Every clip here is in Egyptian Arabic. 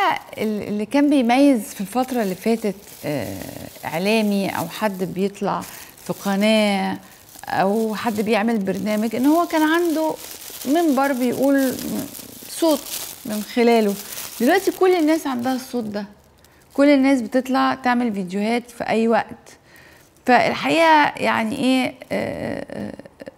بقى ال- اللي كان بيميز في الفترة اللي فاتت آه، إعلامي أو حد بيطلع في قناة أو حد بيعمل برنامج إن هو كان عنده منبر بيقول صوت من خلاله دلوقتي كل الناس عندها الصوت ده كل الناس بتطلع تعمل فيديوهات في أي وقت فالحقيقة يعني إيه آه، آه،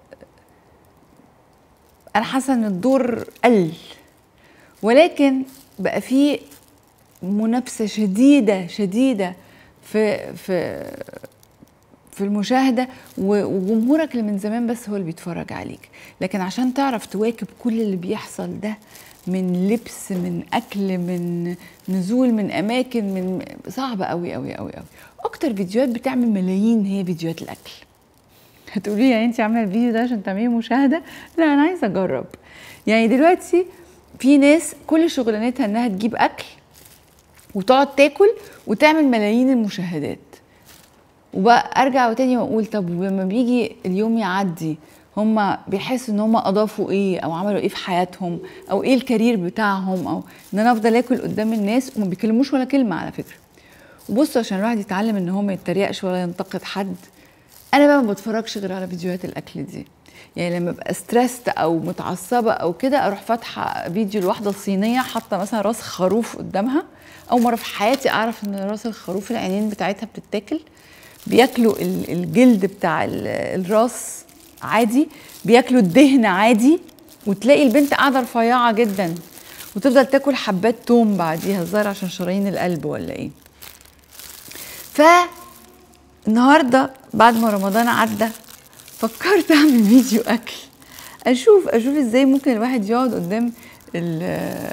أنا حاسة إن الدور قل ولكن بقى في منافسة شديدة شديدة في في في المشاهدة و- وجمهورك اللي من زمان بس هو اللي بيتفرج عليك لكن عشان تعرف تواكب كل اللي بيحصل ده من لبس من أكل من نزول من أماكن من صعب قوي قوي قوي قوي أكتر فيديوهات بتعمل ملايين هي فيديوهات الأكل هتقولي يعني انت عامله الفيديو ده عشان تعملي مشاهده لا انا عايزه اجرب يعني دلوقتي في ناس كل شغلانتها انها تجيب اكل وتقعد تاكل وتعمل ملايين المشاهدات وبقى ارجع تاني واقول طب لما بيجي اليوم يعدي هما بيحسوا ان هما اضافوا ايه او عملوا ايه في حياتهم او ايه الكارير بتاعهم او ان انا افضل اكل قدام الناس وما بيكلموش ولا كلمه على فكره وبصوا عشان الواحد يتعلم ان هو ما يتريقش ولا ينتقد حد انا بقى ما بتفرجش غير على فيديوهات الاكل دي يعني لما ابقى ستريسد او متعصبه او كده اروح فاتحه فيديو لواحده صينيه حاطه مثلا راس خروف قدامها اول مره في حياتي اعرف ان راس الخروف العينين بتاعتها بتتاكل بياكلوا ال- الجلد بتاع ال- الراس عادي بياكلوا الدهن عادي وتلاقي البنت قاعده رفيعه جدا وتفضل تاكل حبات توم بعديها الظاهر عشان شرايين القلب ولا ايه ف النهارده بعد ما رمضان عدى فكرت اعمل فيديو اكل اشوف اشوف ازاي ممكن الواحد يقعد قدام ال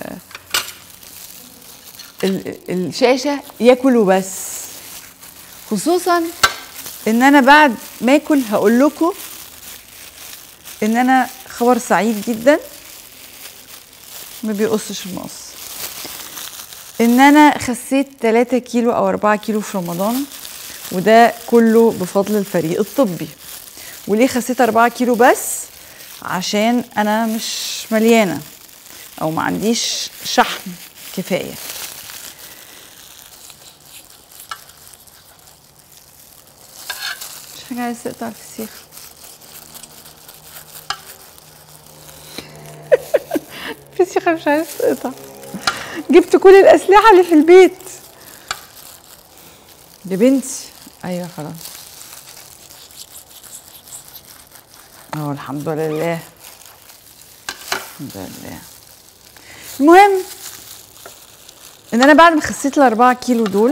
ال- الشاشه ياكل وبس خصوصا ان انا بعد ما اكل هقول لكم ان انا خبر سعيد جدا ما بيقصش المقص ان انا خسيت 3 كيلو او 4 كيلو في رمضان وده كله بفضل الفريق الطبي وليه خسيت 4 كيلو بس عشان انا مش مليانه او ما عنديش شحم كفايه مش حاجه عايز تقطع الفسيخ الفسيخه مش عايز تقطع جبت كل الاسلحه اللي في البيت يا بنتي ايوه خلاص اه الحمد لله الحمد لله المهم ان انا بعد ما خسيت الاربعة كيلو دول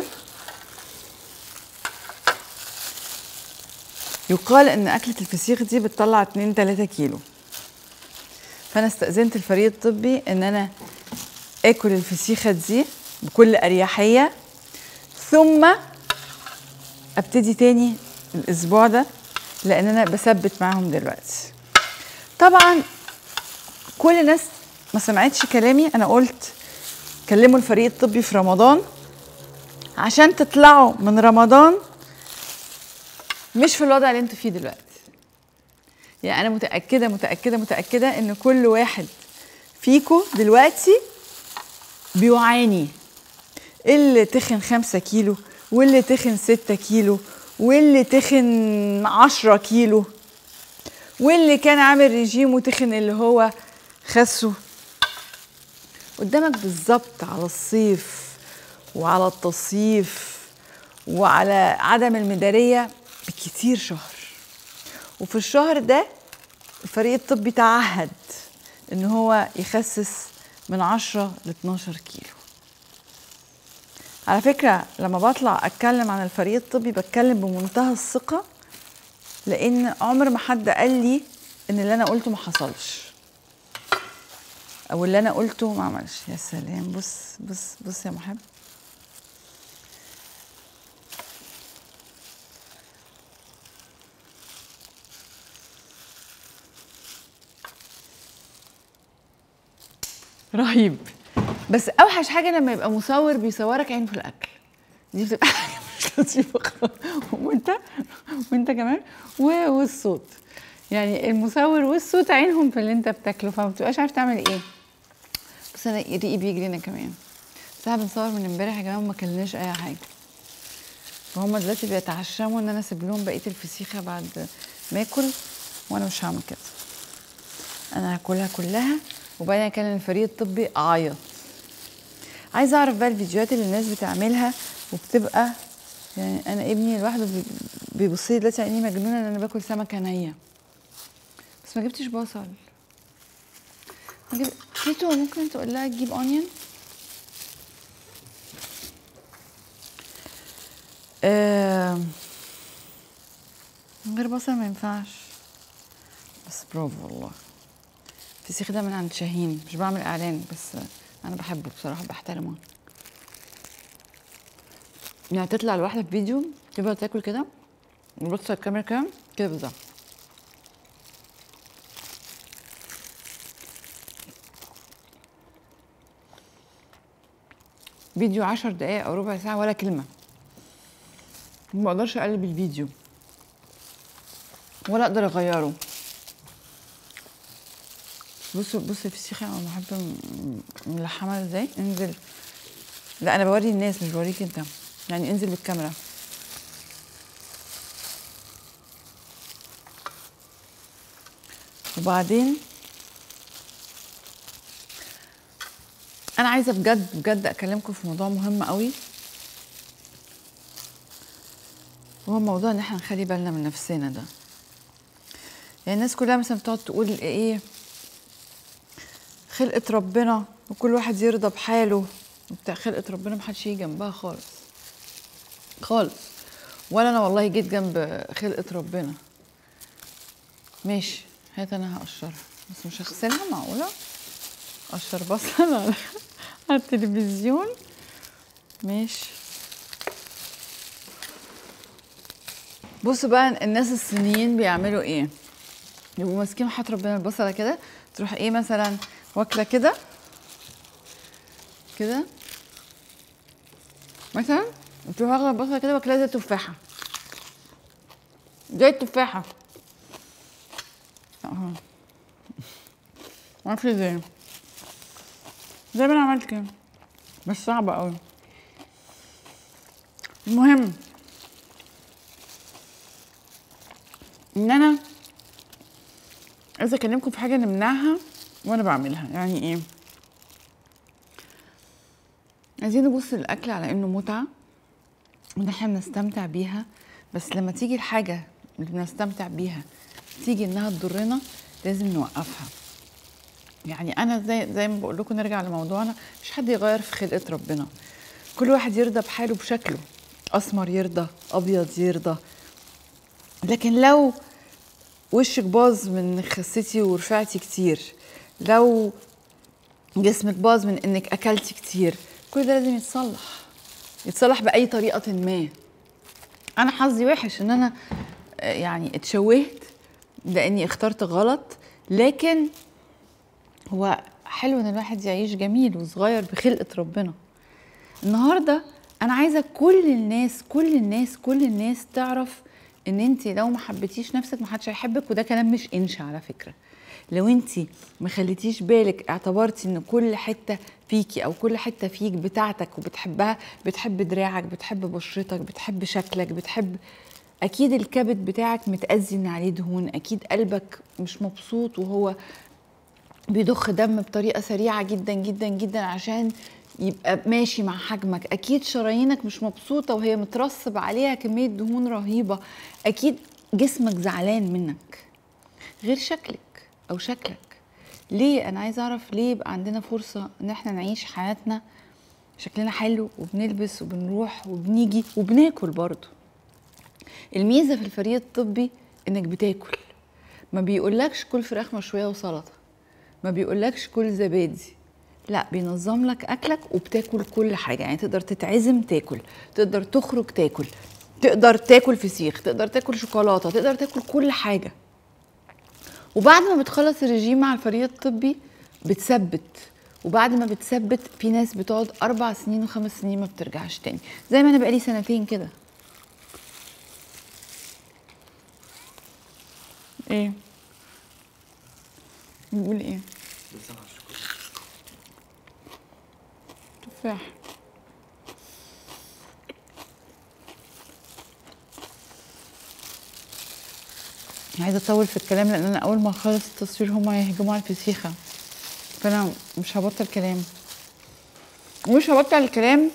يقال ان اكلة الفسيخ دي بتطلع 2 3 كيلو فانا استأذنت الفريق الطبي ان انا اكل الفسيخة دي بكل اريحية ثم ابتدي تاني الاسبوع ده لان انا بثبت معاهم دلوقتي طبعا كل الناس ما سمعتش كلامي انا قلت كلموا الفريق الطبي في رمضان عشان تطلعوا من رمضان مش في الوضع اللي انتوا فيه دلوقتي يعني انا متاكده متاكده متاكده ان كل واحد فيكو دلوقتي بيعاني اللي تخن خمسة كيلو واللي تخن ستة كيلو واللي تخن عشرة كيلو واللي كان عامل ريجيم وتخن اللي هو خسه قدامك بالظبط على الصيف وعلى التصيف وعلى عدم المدارية بكتير شهر وفي الشهر ده الفريق الطبي تعهد ان هو يخسس من 10 ل 12 كيلو على فكرة لما بطلع أتكلم عن الفريق الطبي بتكلم بمنتهى الثقة لأن عمر ما حد قال لي إن اللي أنا قلته ما حصلش أو اللي أنا قلته ما عملش يا سلام بص بص بص يا محب رهيب بس اوحش حاجه لما يبقى مصور بيصورك عينه في الاكل دي بتبقى حاجه مش لطيفه خالص. وانت وانت كمان و- والصوت يعني المصور والصوت عينهم في اللي انت بتاكله فما بتبقاش عارف تعمل ايه بس انا ريقي بيجري انا كمان بس احنا بنصور من امبارح يا جماعه وما كلناش اي حاجه فهم دلوقتي بيتعشموا ان انا اسيب لهم بقيه الفسيخه بعد ما اكل وانا مش هعمل كده انا هاكلها كلها وبعدين اكلم الفريق الطبي اعيط عايزه اعرف بقى الفيديوهات اللي الناس بتعملها وبتبقى يعني انا ابني لوحده بي- بيبص لي دلوقتي عيني مجنونه ان انا باكل سمكه نيه بس ما جبتش بصل ما جب... تيتو ممكن تقول لها تجيب اونيون آه... من غير بصل ما ينفعش بس برافو والله الفسيخ ده من عند شاهين مش بعمل اعلان بس انا بحبه بصراحه بحترمه يعني تطلع لوحدها في فيديو تفضل تاكل كده وبص على الكاميرا كده كده بالظبط فيديو عشر دقايق او ربع ساعه ولا كلمه ما اقدرش اقلب الفيديو ولا اقدر اغيره بصوا بصوا الفسيخ انا بحب م- ملحمه ازاي انزل لا انا بوري الناس مش بوريك انت يعني انزل بالكاميرا وبعدين انا عايزه بجد بجد اكلمكم في موضوع مهم قوي وهو موضوع ان احنا نخلي بالنا من نفسنا ده يعني الناس كلها مثلا بتقعد تقول ايه خلقة ربنا وكل واحد يرضى بحاله وبتاع خلقة ربنا محدش يجي جنبها خالص خالص ولا انا والله جيت جنب خلقة ربنا ماشي هات انا هقشرها بس مش هغسلها معقولة قشر بصل على على التلفزيون ماشي بصوا بقى الناس الصينيين بيعملوا ايه يبقوا ماسكين حاط ربنا البصله كده تروح ايه مثلا واكله كده كده مثلا تروح واخده البصله كده واكلها زي التفاحه زي التفاحه اهو معرفش ازاي زي ما انا عملت كده بس صعبه قوي المهم ان انا عايزه اكلمكم في حاجه نمنعها وانا بعملها يعني ايه عايزين نبص للاكل على انه متعه وان احنا بنستمتع بيها بس لما تيجي الحاجه اللي بنستمتع بيها تيجي انها تضرنا لازم نوقفها يعني انا زي زي ما بقول لكم نرجع لموضوعنا مش حد يغير في خلقه ربنا كل واحد يرضى بحاله بشكله اسمر يرضى ابيض يرضى لكن لو وشك باظ من انك خسيتي ورفعتي كتير لو جسمك باظ من انك اكلتي كتير كل ده لازم يتصلح يتصلح باي طريقه ما انا حظي وحش ان انا آه، يعني اتشوهت لاني اخترت غلط لكن هو حلو ان الواحد يعيش جميل وصغير بخلقه ربنا النهارده انا عايزه كل الناس كل الناس كل الناس تعرف ان انت لو ما حبيتيش نفسك محدش هيحبك وده كلام مش انشا على فكره لو انت ما خليتيش بالك اعتبرتي ان كل حته فيكي او كل حته فيك بتاعتك وبتحبها بتحب دراعك بتحب بشرتك بتحب شكلك بتحب اكيد الكبد بتاعك متاذي ان عليه دهون اكيد قلبك مش مبسوط وهو بيضخ دم بطريقه سريعه جدا جدا جدا عشان يبقى ماشي مع حجمك اكيد شرايينك مش مبسوطه وهي مترسب عليها كميه دهون رهيبه اكيد جسمك زعلان منك غير شكلك او شكلك ليه انا عايزه اعرف ليه يبقى عندنا فرصه ان احنا نعيش حياتنا شكلنا حلو وبنلبس وبنروح وبنيجي وبناكل برضه الميزه في الفريق الطبي انك بتاكل ما بيقولكش كل فراخ مشويه وسلطه ما بيقولكش كل زبادي لا بينظم لك اكلك وبتاكل كل حاجه يعني تقدر تتعزم تاكل تقدر تخرج تاكل تقدر تاكل فسيخ تقدر تاكل شوكولاته تقدر تاكل كل حاجه وبعد ما بتخلص الرجيم مع الفريق الطبي بتثبت وبعد ما بتثبت في ناس بتقعد اربع سنين وخمس سنين ما بترجعش تاني زي ما انا بقالي سنتين كده ايه بيقول ايه تفاح عايزه اطول في الكلام لان انا اول ما اخلص التصوير هما هيهجموا على الفسيخه فانا مش هبطل كلام ومش هبطل الكلام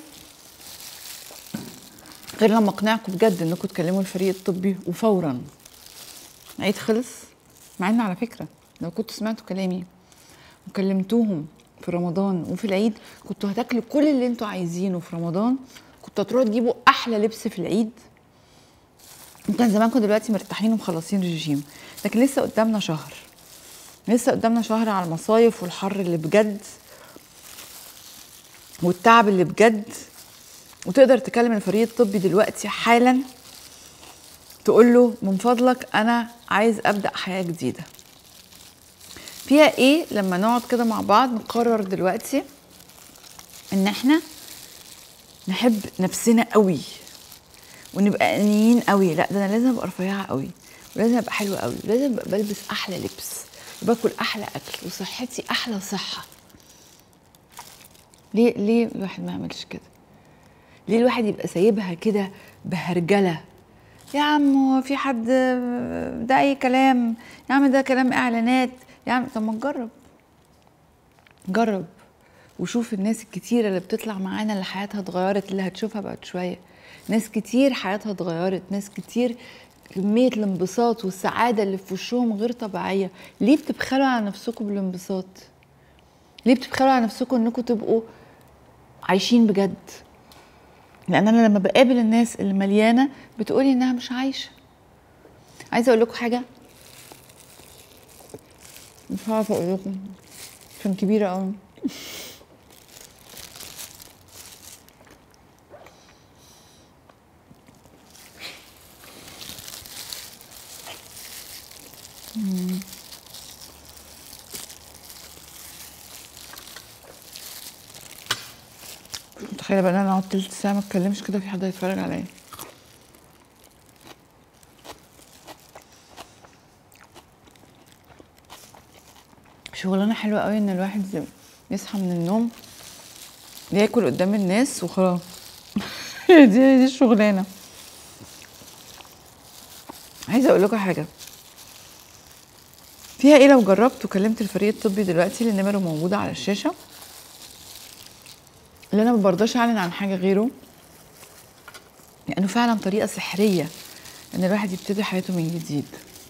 غير لما اقنعكم بجد انكم تكلموا الفريق الطبي وفورا العيد خلص مع ان على فكره لو كنتوا سمعتوا كلامي وكلمتوهم في رمضان وفي العيد كنتوا هتاكلوا كل اللي انتوا عايزينه في رمضان كنتوا هتروحوا تجيبوا احلى لبس في العيد وكان زمانكم دلوقتي مرتاحين ومخلصين رجيم لكن لسه قدامنا شهر لسه قدامنا شهر على المصايف والحر اللي بجد والتعب اللي بجد وتقدر تكلم الفريق الطبي دلوقتي حالا تقول له من فضلك انا عايز ابدا حياه جديده فيها ايه لما نقعد كده مع بعض نقرر دلوقتي ان احنا نحب نفسنا قوي ونبقى انيين قوي لا ده انا لازم ابقى رفيعه قوي ولازم ابقى حلوه قوي ولازم ابقى بلبس احلى لبس وباكل احلى اكل وصحتي احلى صحه ليه ليه الواحد ما يعملش كده ليه الواحد يبقى سايبها كده بهرجله يا عم هو في حد ده اي كلام يا عم ده كلام اعلانات يا عم طب ما تجرب جرب وشوف الناس الكتيره اللي بتطلع معانا اللي حياتها اتغيرت اللي هتشوفها بعد شويه ناس كتير حياتها اتغيرت ناس كتير كمية الانبساط والسعادة اللي في وشهم غير طبيعية ليه بتبخلوا على نفسكم بالانبساط ليه بتبخلوا على نفسكم انكم تبقوا عايشين بجد لان انا لما بقابل الناس اللي مليانة بتقولي انها مش عايشة عايزة اقول لكم حاجة مش عارفة اقول لكم عشان كبيرة قوي متخيلة بقى ان انا اقعد تلت ساعة ما اتكلمش كده في حد هيتفرج عليا شغلانة حلوة قوي ان الواحد يصحى من النوم ياكل قدام الناس وخلاص دي دي الشغلانة عايزة اقول لكم حاجة فيها ايه لو جربت وكلمت الفريق الطبي دلوقتي اللي نمره موجودة على الشاشة اللي انا ما برضاش اعلن عن حاجة غيره لانه فعلا طريقة سحرية ان الواحد يبتدي حياته من جديد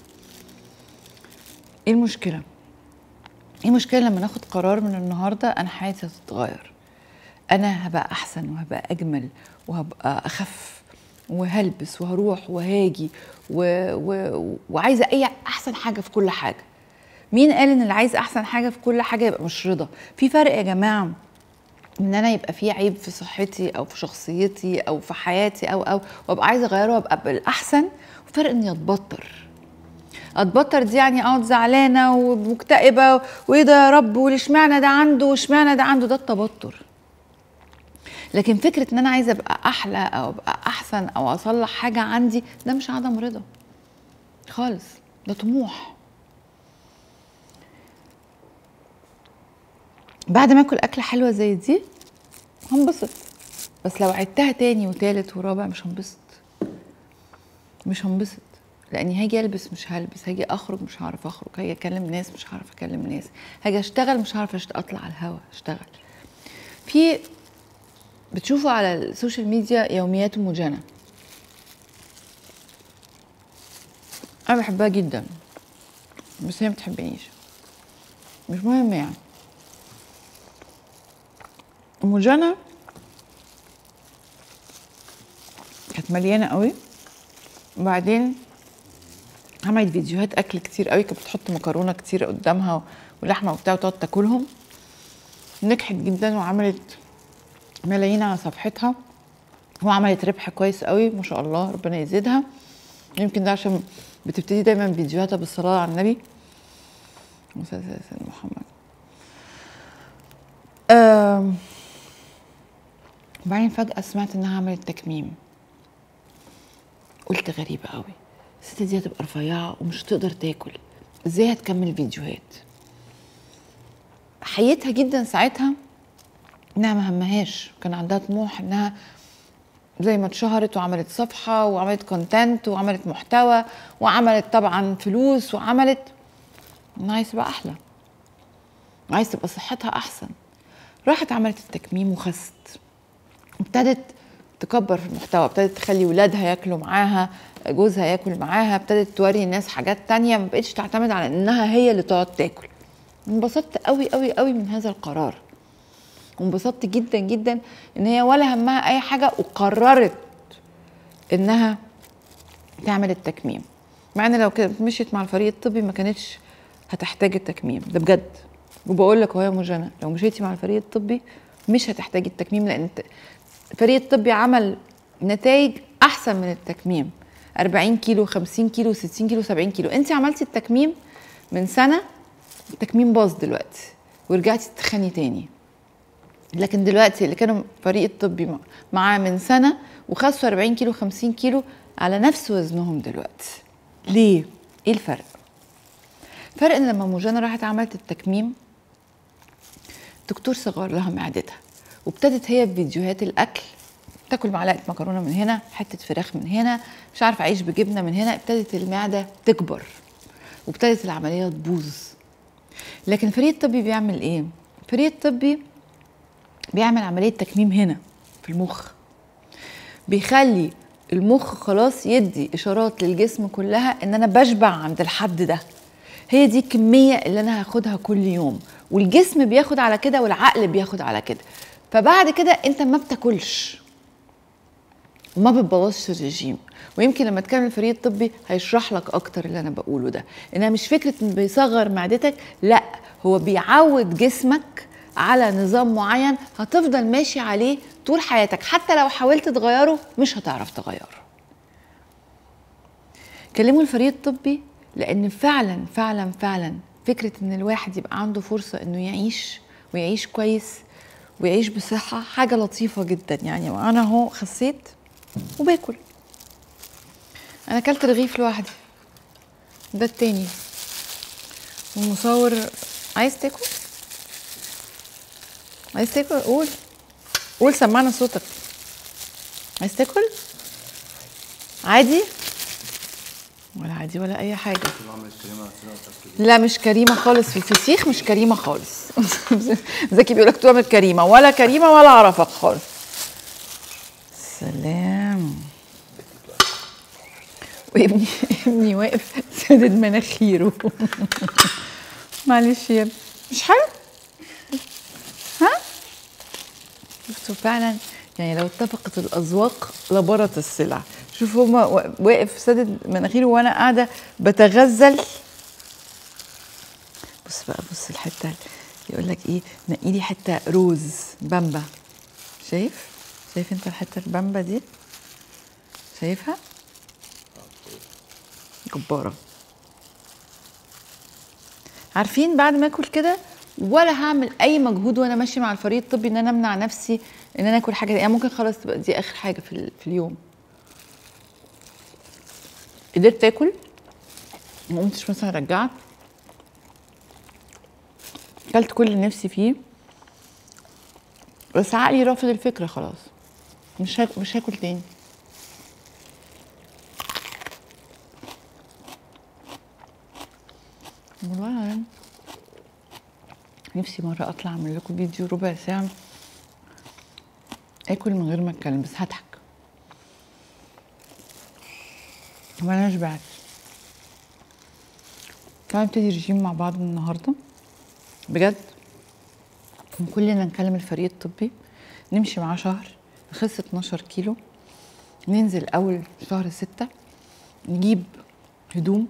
ايه المشكلة؟ ايه المشكلة لما ناخد قرار من النهاردة انا حياتي هتتغير انا هبقى احسن وهبقى اجمل وهبقى اخف وهلبس وهروح وهاجي و... و... وعايزه اي احسن حاجه في كل حاجه مين قال ان اللي عايز احسن حاجه في كل حاجه يبقى مش رضا في فرق يا جماعه ان انا يبقى في عيب في صحتي او في شخصيتي او في حياتي او او وابقى عايزه اغيره وابقى بالاحسن وفرق اني اتبطر اتبطر دي يعني اقعد زعلانه ومكتئبه وايه ده يا رب والاشمعنى ده عنده واشمعنى ده عنده ده التبطر لكن فكره ان انا عايزه ابقى احلى او ابقى احسن او اصلح حاجه عندي ده مش عدم رضا خالص ده طموح بعد ما اكل اكله حلوه زي دي هنبسط بس لو عدتها تاني وتالت ورابع مش هنبسط مش هنبسط لاني هاجي البس مش هلبس هاجي اخرج مش هعرف اخرج هاجي اكلم ناس مش هعرف اكلم ناس هاجي اشتغل مش هعرف أشت- اطلع على الهوا اشتغل في بتشوفوا على السوشيال ميديا يوميات ام جنى انا بحبها جدا بس هي ما بتحبنيش مش مهم يعني ام جنى كانت مليانه قوي وبعدين عملت فيديوهات اكل كتير قوي كانت بتحط مكرونه كتير قدامها ولحمه وبتاع وتقعد تاكلهم نجحت جدا وعملت ملايين على صفحتها وعملت ربح كويس قوي ما شاء الله ربنا يزيدها يمكن ده عشان بتبتدي دايما فيديوهاتها بالصلاه على النبي وسيدنا محمد آم، وبعدين فجأة سمعت إنها عملت تكميم قلت غريبة قوي الست دي هتبقى رفيعة ومش هتقدر تاكل ازاي هتكمل فيديوهات حيتها جدا ساعتها انها ما همهاش كان عندها طموح انها زي ما اتشهرت وعملت صفحة وعملت كونتنت وعملت محتوى وعملت طبعا فلوس وعملت انا عايز تبقى احلى عايز تبقى صحتها احسن راحت عملت التكميم وخست ابتدت تكبر في المحتوى ابتدت تخلي ولادها ياكلوا معاها جوزها ياكل معاها ابتدت توري الناس حاجات تانية ما بقتش تعتمد على انها هي اللي تقعد تاكل انبسطت قوي قوي قوي من هذا القرار وانبسطت جدا جدا ان هي ولا همها اي حاجه وقررت انها تعمل التكميم مع ان لو كانت مشيت مع الفريق الطبي ما كانتش هتحتاج التكميم ده بجد وبقول لك اهو يا مجنى لو مشيتي مع الفريق الطبي مش هتحتاجي التكميم لان الفريق الطبي عمل نتائج احسن من التكميم 40 كيلو 50 كيلو 60 كيلو 70 كيلو انت عملتي التكميم من سنه التكميم باظ دلوقتي ورجعتي تتخني تاني لكن دلوقتي اللي كانوا فريق الطبي معاه من سنه وخسوا 40 كيلو 50 كيلو على نفس وزنهم دلوقتي ليه ايه الفرق الفرق ان لما موجانا راحت عملت التكميم دكتور صغر لها معدتها وابتدت هي بفيديوهات الاكل تاكل معلقه مكرونه من هنا حته فراخ من هنا مش عارفه عيش بجبنه من هنا ابتدت المعده تكبر وابتدت العمليه تبوظ لكن الفريق الطبي بيعمل ايه الفريق الطبي بيعمل عمليه تكميم هنا في المخ بيخلي المخ خلاص يدي اشارات للجسم كلها ان انا بشبع عند الحد ده هي دي الكميه اللي انا هاخدها كل يوم والجسم بياخد على كده والعقل بياخد على كده فبعد كده انت ما بتاكلش وما بتبوظش الرجيم ويمكن لما تكلم الفريق الطبي هيشرح لك اكتر اللي انا بقوله ده انها مش فكره انه بيصغر معدتك لا هو بيعود جسمك على نظام معين هتفضل ماشي عليه طول حياتك حتى لو حاولت تغيره مش هتعرف تغيره كلموا الفريق الطبي لان فعلا فعلا فعلا فكره ان الواحد يبقى عنده فرصه انه يعيش ويعيش كويس ويعيش بصحه حاجه لطيفه جدا يعني وانا اهو خسيت وباكل انا اكلت رغيف لوحدي ده التاني والمصور عايز تاكل عايز تاكل قول قول سمعنا صوتك عايز تاكل عادي ولا عادي ولا اي حاجه لا مش كريمه خالص في الفسيخ مش كريمه خالص زكي بيقول لك تعمل كريمه ولا كريمه ولا اعرفك خالص سلام وابني ابني واقف سادد مناخيره معلش يا مش حلو ها شفتوا فعلا يعني لو اتفقت الاذواق لبرت السلع شوف هما واقف سادد مناخيره وانا قاعده بتغزل بص بقى بص الحته يقول لك ايه نقي لي حته روز بامبا شايف شايف انت الحته البامبا دي شايفها جباره عارفين بعد ما اكل كده ولا هعمل اي مجهود وانا ماشيه مع الفريق الطبي ان انا امنع نفسي ان انا اكل حاجه يعني ممكن خلاص تبقى دي اخر حاجه في, في اليوم قدرت اكل ما قمتش مثلا رجعت اكلت كل اللي نفسي فيه بس عقلي رافض الفكره خلاص مش هاكل مش هاكل تاني والله نفسي مرة أطلع أعمل لكم فيديو ربع ساعة آكل من غير ما أتكلم بس هضحك وأنا شبعت تعالوا نبتدي رجيم مع بعض من النهاردة بجد كلنا نكلم الفريق الطبي نمشي معاه شهر نخس 12 كيلو ننزل أول شهر ستة نجيب هدوم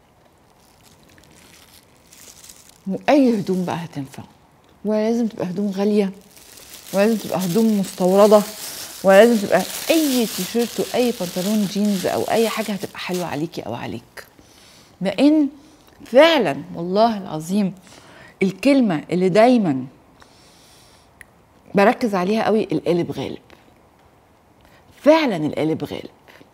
واي هدوم بقى هتنفع ولا لازم تبقى هدوم غاليه ولا لازم تبقى هدوم مستورده ولا لازم تبقى اي تيشيرت واي بنطلون جينز او اي حاجه هتبقى حلوه عليكي او عليك لان فعلا والله العظيم الكلمه اللي دايما بركز عليها قوي القالب غالب فعلا القالب غالب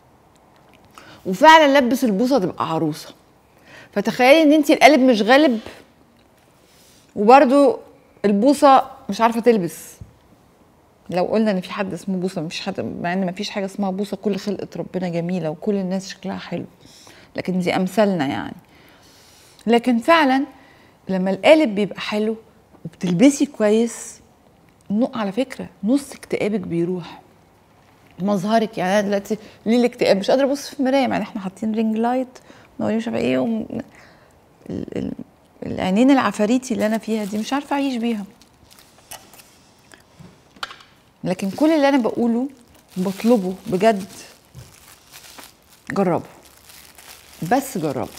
وفعلا لبس البوصه تبقى عروسه فتخيلي ان انت القالب مش غالب وبرده البوصه مش عارفه تلبس لو قلنا ان في حد اسمه بوسه مفيش حد مع ان مفيش حاجه اسمها بوسه كل خلقه ربنا جميله وكل الناس شكلها حلو لكن دي امثالنا يعني لكن فعلا لما القالب بيبقى حلو وبتلبسي كويس نو على فكره نص اكتئابك بيروح مظهرك يعني انا دلوقتي ليه الاكتئاب مش قادره ابص في المرايه يعني احنا حاطين رينج لايت منورين مش عارفه ايه وم... ال... ال... العينين العفاريتي اللي انا فيها دي مش عارفه اعيش بيها لكن كل اللي انا بقوله بطلبه بجد جربوا بس جربوا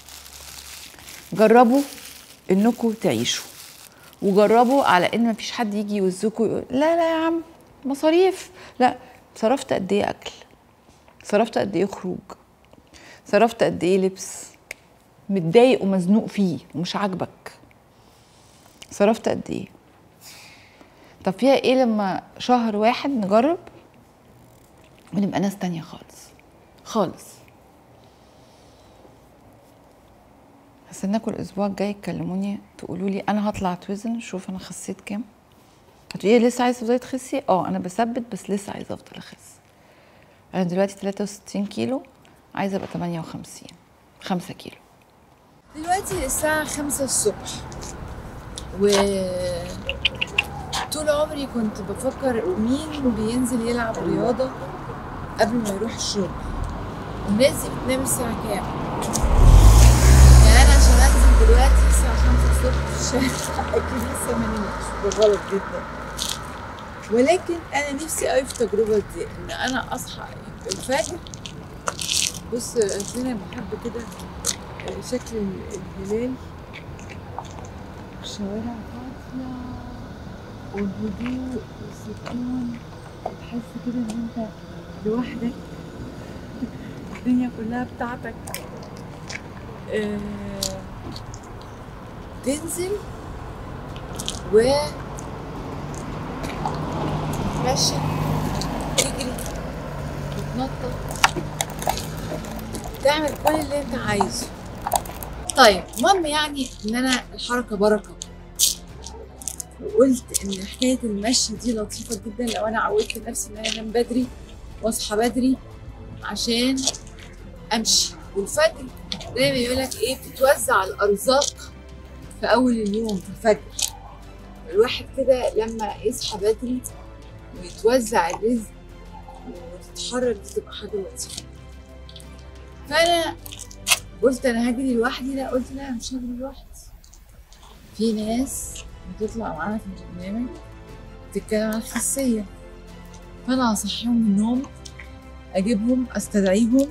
جربوا انكم تعيشوا وجربوا على ان مفيش حد يجي يوزكم يقول لا لا يا عم مصاريف لا صرفت قد ايه اكل صرفت قد ايه خروج صرفت قد ايه لبس متضايق ومزنوق فيه ومش عاجبك صرفت قد ايه طب فيها ايه لما شهر واحد نجرب ونبقى ناس تانية خالص خالص هستناكم الاسبوع الجاي تكلموني تقولوا لي انا هطلع اتوزن شوف انا خسيت كام هتقولي لسه عايزه تفضلي تخسي اه انا بثبت بس لسه عايزه افضل اخس انا دلوقتي 63 كيلو عايزه ابقى 58 5 كيلو دلوقتي الساعة خمسة الصبح و طول عمري كنت بفكر مين بينزل يلعب رياضة قبل ما يروح الشغل والناس دي بتنام الساعة كام؟ يعني أنا عشان أنزل دلوقتي الساعة خمسة الصبح في الشارع أكيد لسه ما نمتش ده غلط جدا ولكن أنا نفسي أوي في التجربة دي إن أنا أصحى الفجر بص هتلاقيني بحب كده شكل الهلال الشوارع فاضية والهدوء والسكون وتحس كده ان انت لوحدك الدنيا كلها بتاعتك آه، تنزل و تتمشى تجري تتنطط تعمل كل اللي انت عايزه طيب المهم يعني ان انا الحركه بركه وقلت ان حكايه المشي دي لطيفه جدا لو انا عودت نفسي ان انا انام بدري واصحى بدري عشان امشي والفجر دايما يقول لك ايه بتتوزع الارزاق في اول اليوم في الفجر الواحد كده لما يصحى بدري ويتوزع الرزق وتتحرك دي تبقى حاجه لطيفه فانا قلت انا هجري لوحدي لا قلت لا مش هجري لوحدي في ناس بتطلع معانا في البرنامج تتكلم عن الخسية فانا هصحيهم من النوم اجيبهم استدعيهم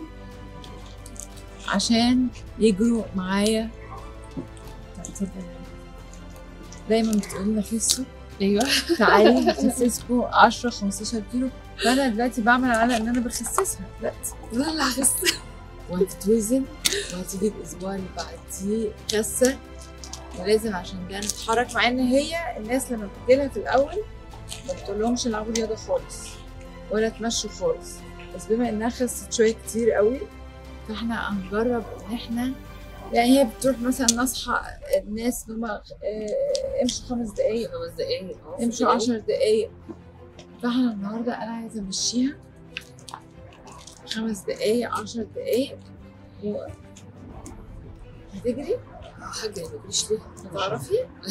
عشان يجروا معايا اتفضل. دايما بتقولي لنا خسوا ايوه تعالي هخسسكم 10 15 كيلو فانا دلوقتي بعمل على ان انا بخسسها دلوقتي لا لا خس وهتتوزن وهتيجي الاسبوع اللي بعديه خاسه ولازم عشان كده نتحرك مع ان هي الناس لما بتجيلها في الاول ما بتقولهمش العبوا رياضه خالص ولا تمشوا خالص بس بما انها خست شويه كتير قوي فاحنا هنجرب ان احنا يعني هي بتروح مثلا نصحى الناس ان هم امشوا خمس دقايق خمس دقايق اه امشوا عشر دقايق فاحنا النهارده انا عايزه امشيها خمس دقايق عشر دقايق و... هتجري؟ حاجه ما تجريش ليه؟ تعرفي؟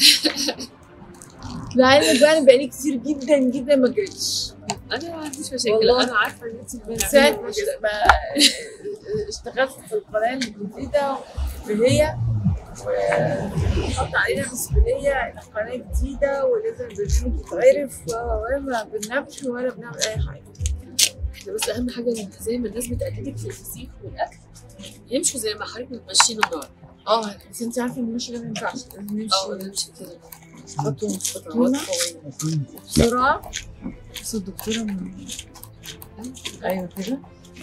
لعلمك بقى انا بقالي كتير جدا جدا ما جريتش انا ما عنديش مشاكل والله. انا عارفه ان انت من ساعة ما اشت- ما اشتغلت في القناة الجديدة وهي حط علينا مسؤولية إن القناة جديدة ولازم البرنامج يتعرف ولا ما بننامش ولا بنعمل أي حاجة احنا بس اهم حاجه ان زي ما الناس بتقلدك في الفسيخ والاكل يمشوا زي ما حضرتك بتمشينا النهارده اه بس انت عارفة ان المشي ده ما ينفعش لازم اه نمشي نمشي كده خطوة خطوات خطوة قويه بسرعة بس الدكتورة من... أيوة كده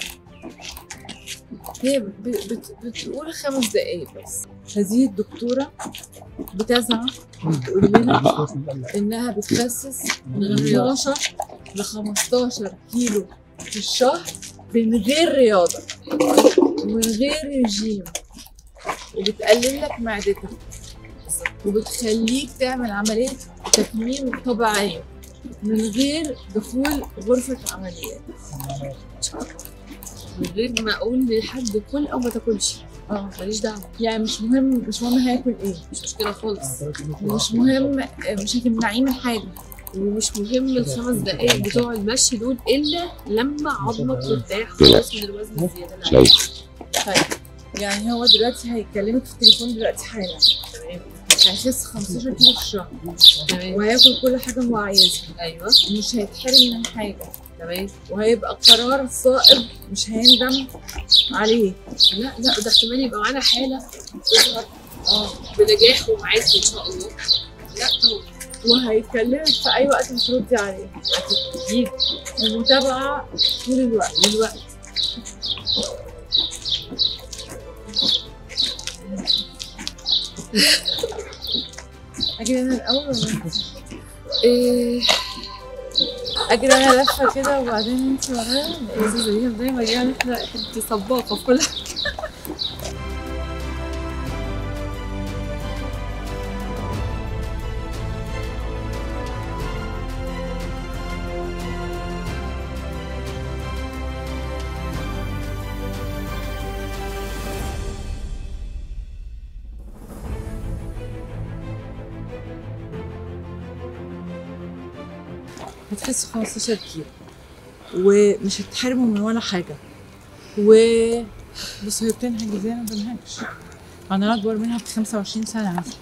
هي ب- بت... بتقول خمس دقايق بس هذه الدكتورة بتزعم بتقول لنا إنها بتخسس من 12 ل 15 كيلو في الشهر من غير رياضة ومن غير رجيم وبتقلل لك معدتك وبتخليك تعمل عملية تكميم طبيعية من غير دخول غرفه عمليات من غير ما اقول لحد كل او ما تاكلش اه ماليش دعوه يعني مش مهم مش مهم هياكل ايه مش مشكله خالص مش مهم مش هتمنعيه من حاجه ومش مهم الخمس دقايق بتوع المشي دول الا لما عظمك ترتاح خلاص من الوزن الزياده اللي عليك. طيب يعني هو دلوقتي هيكلمك في التليفون دلوقتي حالا تمام هيخس 15 كيلو في الشهر تمام وهياكل كل حاجه هو عايزها ايوه مش هيتحرم من حاجه تمام وهيبقى قرار صائب مش هيندم عليه لا لا ده احتمال يبقى معانا حاله تظهر اه بنجاح ومعاك ان شاء الله لا طبعا وهيكلمك في اي وقت تردي عليه اكيد المتابعه طول الوقت الوقت اجي انا الاول ولا انت؟ ايه اجي انا لفه كده وبعدين انت ورايا يا زي دايما يعني احنا انت سباقه في كل حاجه هتخسوا 15 كيلو ومش هتحرموا من ولا حاجه و بس هي بتنهج ازاي انا ما بنهجش انا اكبر منها ب 25 سنه مثلا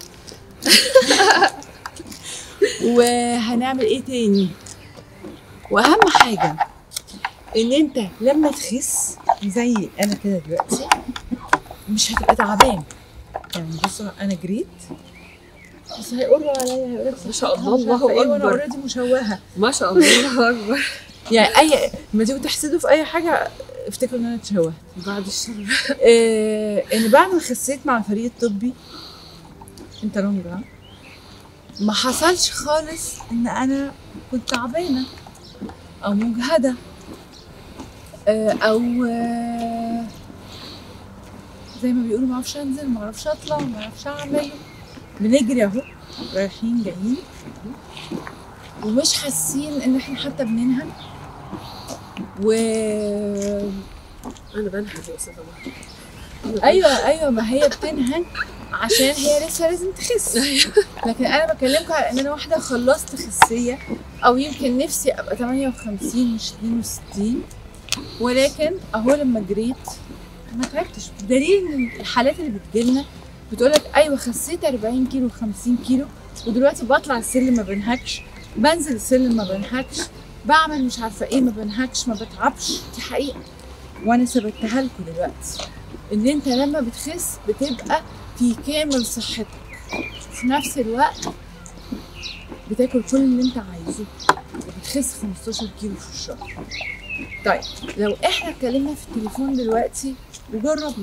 وهنعمل ايه تاني واهم حاجه ان انت لما تخس زي انا كده دلوقتي مش هتبقى تعبان يعني بص انا جريت بس هيقولوا عليا هيقولوا ما شاء الله الله وانا اكبر اوريدي مشوهه ما شاء الله الله اكبر يعني اي ما تيجوا تحسدوا في اي حاجه افتكروا ان انا اتشوهت بعد الشر آه ان بعد ما خسيت مع الفريق الطبي انت لونج ها؟ ما حصلش خالص ان انا كنت تعبانه او مجهده آه او آه زي ما بيقولوا ما اعرفش انزل ما اعرفش اطلع ما اعرفش اعمل بنجري اهو رايحين جايين ومش حاسين ان احنا حتى بننهج و انا بنهج يا استاذه مروة. ايوه ايوه ما هي بتنهج عشان هي لسه لازم تخس لكن انا بكلمكم على ان انا واحده خلصت خسيه او يمكن نفسي ابقى 58 مش 62 ولكن اهو لما جريت ما تعبتش بدليل ان الحالات اللي بتجيلنا بتقول لك ايوه خسيت 40 كيلو 50 كيلو ودلوقتي بطلع السلم ما بنهكش بنزل السلم ما بنهكش بعمل مش عارفه ايه ما بنهكش ما بتعبش دي حقيقه وانا ثبتها لكم دلوقتي ان انت لما بتخس بتبقى في كامل صحتك في نفس الوقت بتاكل كل اللي انت عايزه وبتخس 15 كيلو في الشهر طيب لو احنا اتكلمنا في التليفون دلوقتي وجربنا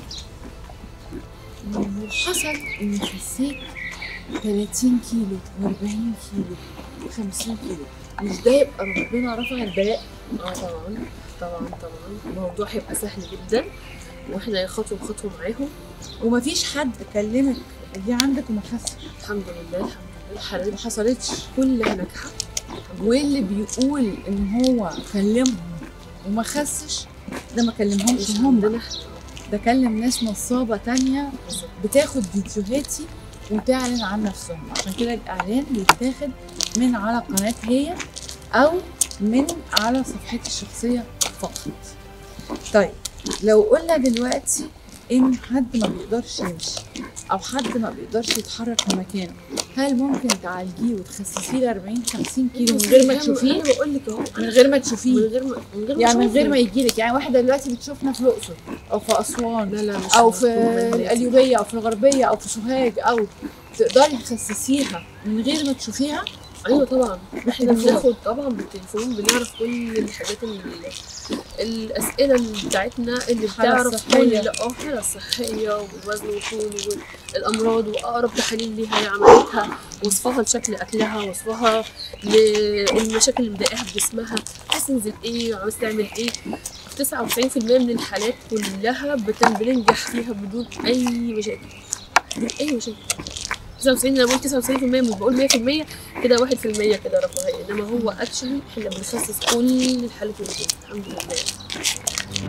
وحصل اني خسيت 30 كيلو و40 كيلو و50 كيلو مش ده يبقى ربنا رفع البلاء اه طبعا طبعا طبعا الموضوع هيبقى سهل جدا واحنا خطوه بخطوه معاهم ومفيش حد كلمك دي عندك وما خسش الحمد لله الحمد لله الحالات ما حصلتش كلها ناجحه واللي بيقول ان هو كلمهم وما خسش ده ما كلمهمش مش هم عندنا ده كلم ناس نصابة تانية بتاخد فيديوهاتي وتعلن عن نفسهم عشان كده الإعلان بيتاخد من على قناة هي أو من على صفحتي الشخصية فقط طيب لو قلنا دلوقتي إن حد ما بيقدرش يمشي أو حد ما بيقدرش يتحرك من مكانه هل ممكن تعالجيه وتخسسيه ل 40 50 كيلو من غير ما تشوفيه؟ انا بقول لك اهو من غير ما من تشوفيه غير ما من غير ما يعني من غير أشوفه. ما يجيلك يعني واحدة دلوقتي بتشوفنا في الأقصر أو في أسوان لا لا مش او في مظبوط. القليوبيه او في الغربيه او في سوهاج او تقدري تخسسيها من غير ما تشوفيها ايوه طبعا احنا بالتليفون. بناخد طبعا بالتليفون بنعرف كل الحاجات اللي الاسئله اللي بتاعتنا اللي الحالة بتعرف الصحية. كل اه الحاله الصحيه والوزن والطول والامراض واقرب تحاليل ليها هي عملتها وصفها لشكل اكلها وصفها للمشاكل اللي مضايقاها في جسمها عايز تنزل ايه وعاوز تعمل ايه 99% من الحالات كلها بتن- بننجح فيها بدون اي مشاكل بدون اي مشاكل 99 انا بقول 99% مش بقول 100% كده 1% كده رفاهيه انما هو اكشلي احنا بنخصص كل الحالات اللي فيها الحمد لله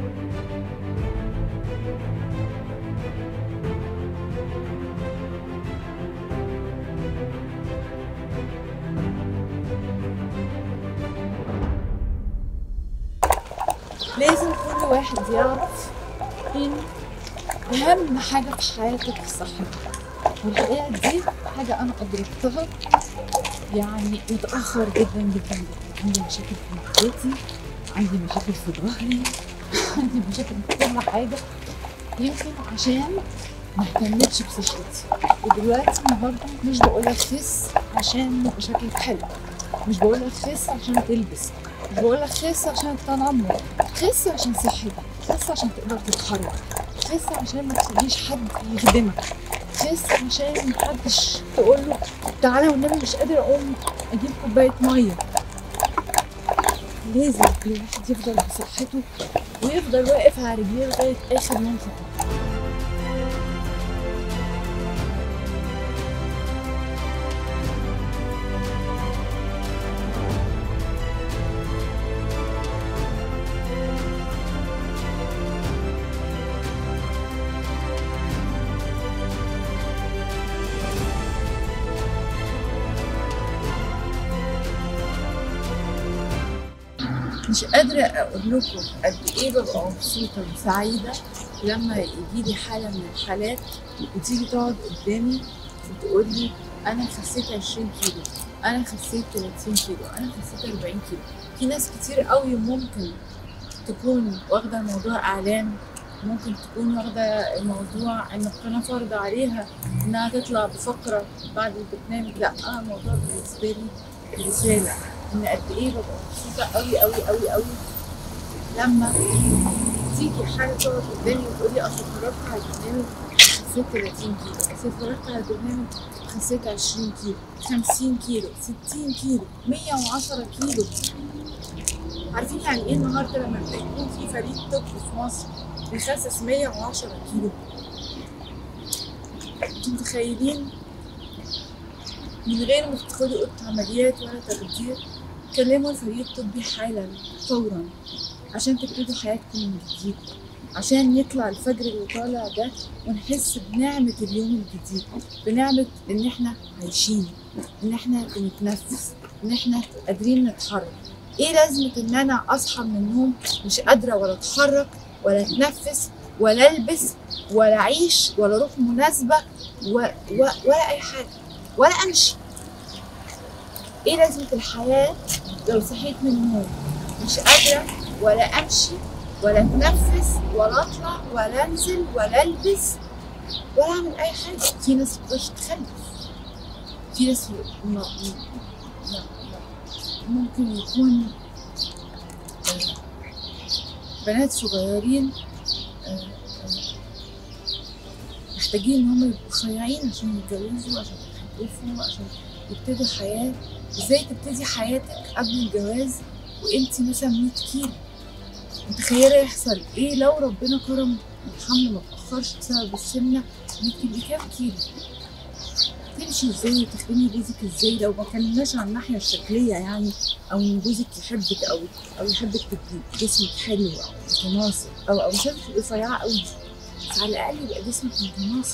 لازم كل واحد يعرف ان اهم حاجه في حياتك صحتك والحقيقه دي حاجه انا ادركتها يعني متاخر جدا جدا جدا عندي مشاكل في معدتي عندي مشاكل في ظهري عندي مشاكل في كل حاجه يمكن عشان ما اهتمتش بصحتي ودلوقتي النهارده مش بقول لك خس عشان يبقى شكلك حلو مش بقول لك خس عشان تلبس مش بقول لك خس عشان تنمر خس عشان صحتك خس عشان تقدر تتحرك خس عشان ما تخليش حد يخدمك خس عشان محدش تقول له تعالى والنبي مش قادر اقوم اجيب كوبايه ميه لازم كل واحد يفضل بصحته ويفضل واقف على رجليه لغايه اخر منفذ مش قادرة أقول لكم قد إيه ببقى مبسوطة وسعيدة لما يجي لي حالة من الحالات وتيجي تقعد قدامي وتقول لي أنا خسيت 20 كيلو أنا خسيت 30 كيلو أنا خسيت 40 كيلو في ناس كتير قوي ممكن تكون واخدة الموضوع إعلان ممكن تكون واخدة الموضوع إن القناة فرض عليها إنها تطلع بفقرة بعد البرنامج لأ أنا الموضوع بالنسبة لي رسالة ان قد ايه ببقى مبسوطه قوي قوي قوي قوي لما تيجي حاجه تقعد قدامي وتقول لي اصل اتفرجت على البرنامج خسيت 30 كيلو اصل اتفرجت على البرنامج خسيت 20 كيلو 50 كيلو 60 كيلو 110 كيلو عارفين يعني ايه النهارده لما يكون في فريق طب في مصر بيخسس 110 كيلو انتوا متخيلين من غير ما تدخلي اوضه عمليات ولا تخدير كلموا الفريق الطبي حالا فورا عشان تبتدوا حياتكم من جديد عشان يطلع الفجر اللي طالع ده ونحس بنعمة اليوم الجديد بنعمة إن إحنا عايشين إن إحنا بنتنفس إن إحنا قادرين نتحرك إيه لازمة إن أنا أصحى من النوم مش قادرة ولا أتحرك ولا أتنفس ولا ألبس ولا أعيش ولا أروح مناسبة و... و... ولا أي حاجة ولا امشي ايه لازمة الحياة لو صحيت من النوم مش قادرة ولا امشي ولا اتنفس ولا اطلع ولا انزل ولا البس ولا اعمل اي حاجة في ناس متقدرش تخلف في ناس م- م- م- م- ممكن يكون آه، بنات صغيرين آه، آه، محتاجين ان هم يبقوا صايعين عشان يتجوزوا عشان يخلفوا عشان يبتدوا حياة ازاي تبتدي حياتك قبل الجواز وانت مثلا 100 كيلو متخيلة يحصل ايه لو ربنا كرم الحمل ما تأخرش بسبب السمنة انك تبقي كام كيلو تمشي ازاي وتخدمي جوزك ازاي لو ما كلمناش عن الناحية الشكلية يعني او ان جوزك يحبك او او يحبك تبقي جسمك حلو او متناسق او او مش لازم تبقي رفيعة قوي بس على الاقل يبقى جسمك متناسق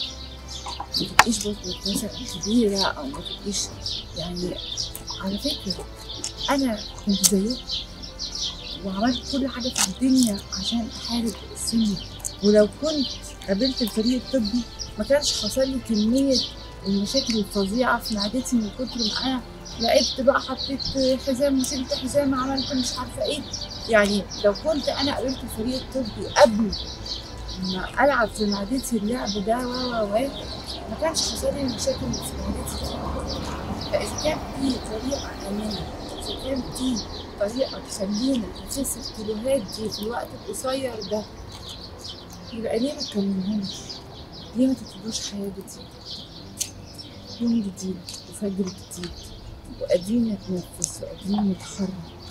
ما تبقيش برضه مثلا كبيرة أو ما تبقيش يعني على فكرة أنا كنت زيك وعملت كل حاجة في الدنيا عشان أحارب السن ولو كنت قابلت الفريق الطبي ما كانش حصل لي كمية المشاكل الفظيعة في معدتي من كتر ما أنا لعبت بقى حطيت حزام وشلت حزام عملت مش عارفة إيه يعني لو كنت أنا قابلت الفريق الطبي قبل ما ألعب في معدتي اللعب ده و و و ما كانش حصل لي المشاكل اللي في معدتي فإذا كان في طريقة آمنة إذا كان في طريقة تخلينا نخس الكيلوهات دي في الوقت القصير ده يبقى ليه ما تكلمهمش؟ ليه ما تبتدوش حياة جديدة؟ يوم جديد وفجر جديد وقادرين نتنفس وقادرين نتحرك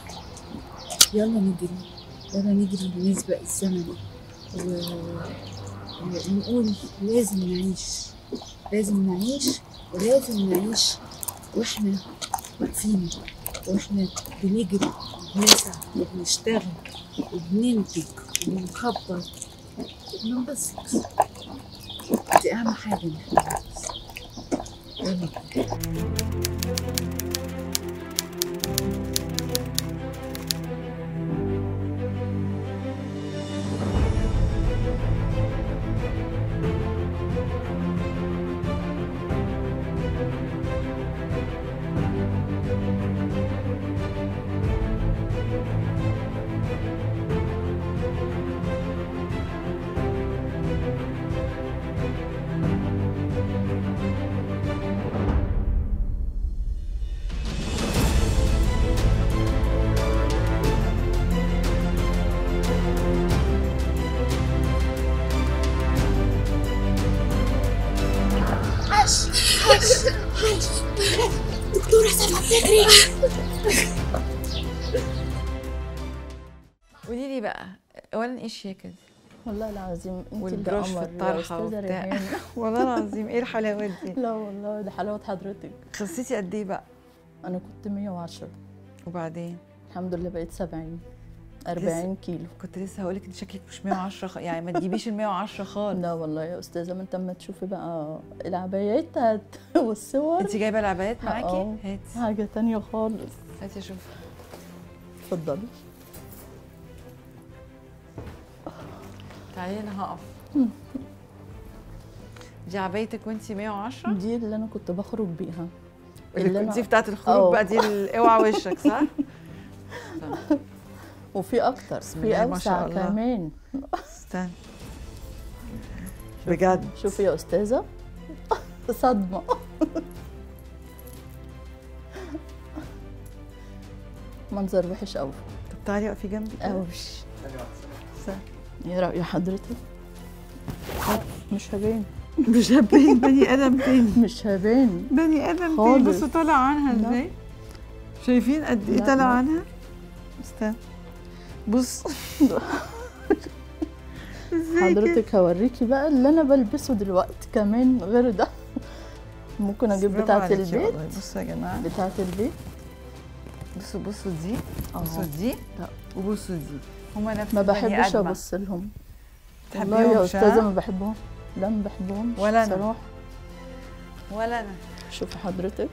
يلا نجري يلا نجري ونسبق الزمن و... ونقول لازم نعيش لازم نعيش ولازم نعيش واحنا واقفين واحنا بنجري وبنسعى وبنشتغل وبننتج وبنكبر وبننبسط دي اهم حاجه ان احنا ننبسط. يلا. قولي لي بقى اولا ايه الشياكه دي والله العظيم انت اللي والبروش في قمر يا الطرحه استاذه وبتاع ريهام والله العظيم ايه الحلاوات دي لا والله ده حلاوه حضرتك خسيتي قد ايه بقى انا كنت 110 وبعدين الحمد لله بقيت 70 40 كيلو كنت لسه هقول لك انت شكلك مش 110 خ... يعني ما تجيبيش ال 110 خالص لا والله يا استاذه ما انت اما تشوفي بقى العبايات هت- والصور انت جايبه العبايات اه. معاكي هاتي حاجه تانية خالص هاتي اشوف اتفضلي تعالي انا هقف دي عبايتك وانت 110 دي اللي انا كنت بخرج بيها اللي اللي دي أنا- بتاعت الخروج اه. بقى دي ال- اوعى وشك صح؟ وفي اكتر بسم في الله ما شاء اوسع الله. كمان استنى بجد شوفي يا استاذه صدمه منظر وحش قوي طب تعالي اقفي جنبي كده. قوي ايه رأي حضرتك؟ مش هبان مش هبين بني ادم تاني مش هبان بني ادم تاني خالص. بصوا طالع عنها لا. ازاي شايفين قد ايه لا، طالع لا. عنها استنى بص ازاي كده؟ حضرتك هوريكي بقى اللي انا بلبسه دلوقتي كمان غير ده ممكن اجيب برافو بتاعة عليكي البيت والله. بصوا يا جماعه بتاعة البيت بصوا بصوا دي بصوا اه دي لا. وبصوا دي هما نفس ما البني بحبش آدمة. ابص لهم والله يا تحبيهمش، ها؟ استاذه ما بحبهم لا ما بحبهمش ولا أنا. بصراحه ولا انا شوفي حضرتك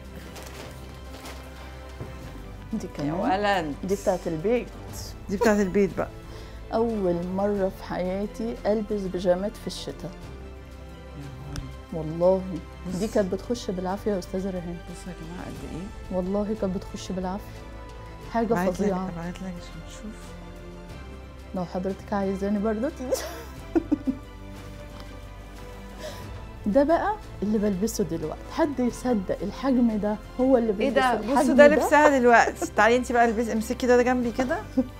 دي يا كمان ولد دي بتاعة البيت دي بتاعت البيت بقى أول مرة في حياتي ألبس بيجامات في الشتاء والله دي بص. كانت بتخش بالعافية يا أستاذة ريهام بصوا يا جماعه قد ايه والله كانت بتخش بالعافية حاجة بعت لك فظيعة بعت لك عشان تشوف لو حضرتك عايزاني برضه تيجي. ده بقى اللي بلبسه دلوقتي حد يصدق الحجم ده هو اللي ايه بيلبس ده الحجم بصوا ده لبسها دلوقتي تعالي انت بقى البسي امسكي ده جنبي كده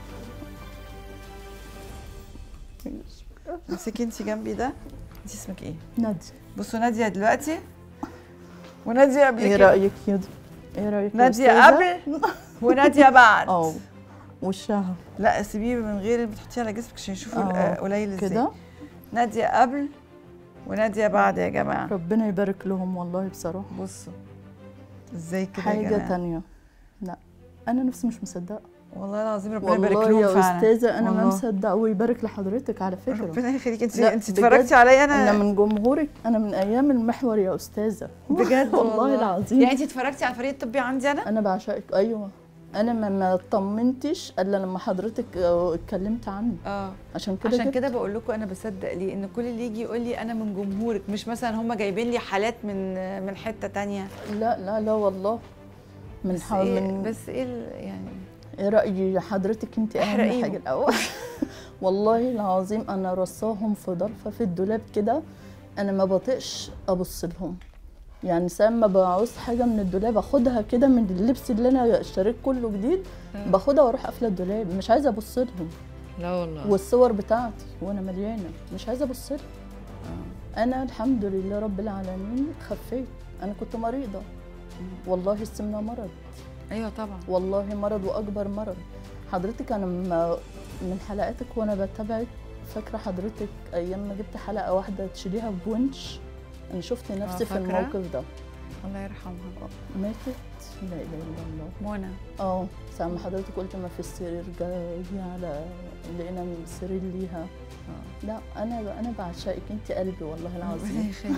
امسكي انت جنبي ده انت اسمك ايه نادية بصوا ناديه دلوقتي وناديه قبل ايه كده رأيك يا دي؟ ايه رأيك يا ناديه أستاذة؟ قبل وناديه بعد اه وشها لا سيبيه من غير اللي بتحطيه على جسمك عشان يشوفوا اه. آه، قليل ازاي كده ناديه قبل وناديه بعد يا جماعه ربنا يبارك لهم والله بصراحة بصوا ازاي كده يا حاجة جماعه تانية لا أنا نفسي مش مصدقة والله العظيم ربنا يبارك والله لهم يا فعلا أستاذة أنا ما والله. مصدقة ويبارك لحضرتك على فكرة ربنا يخليك انت لا، انت بجد. اتفرجتي عليا أنا انا من جمهورك أنا من أيام المحور يا أستاذة بجد والله العظيم يعني انت اتفرجتي على الفريق الطبي عندي انا أنا بعشقك أيوة أنا ما ما اطمنتش إلا لما حضرتك آه، اتكلمت عني اه عشان كده عشان جبت. كده بقول لكم انا بصدق ليه ان كل اللي يجي يقول لي انا من جمهورك مش مثلا هم جايبين لي حالات من من حته تانية لا لا لا والله من بس ح... ايه من بس ايه ال- يعني ايه رأيي حضرتك انت اهم احرقيهم. حاجة الأول والله العظيم أنا رصاهم في ضرفة في الدولاب كده أنا ما بطيقش أبص لهم يعني ساعة ما بعوز حاجة من الدولاب أخدها كده من اللبس اللي أنا اشتريت كله جديد باخدها وأروح قافلة الدولاب مش عايزة أبص لهم لا والله والصور بتاعتي وأنا مليانة مش عايزة أبص لهم أنا الحمد لله رب العالمين خفيت أنا كنت مريضة والله السمنة مرض ايوه طبعا والله مرض واكبر مرض حضرتك انا ما- من حلقاتك وانا بتابعك فاكره حضرتك ايام ما جبت حلقه واحده تشيليها بونش انا شفت نفسي في فاكرة؟ الموقف ده الله يرحمها ماتت لا اله الا الله منى اه ساعة ما حضرتك قلت ما في السرير جاي على لقينا من السرير ليها لا انا انا بعشقك انت قلبي والله ربنا العظيم يخليك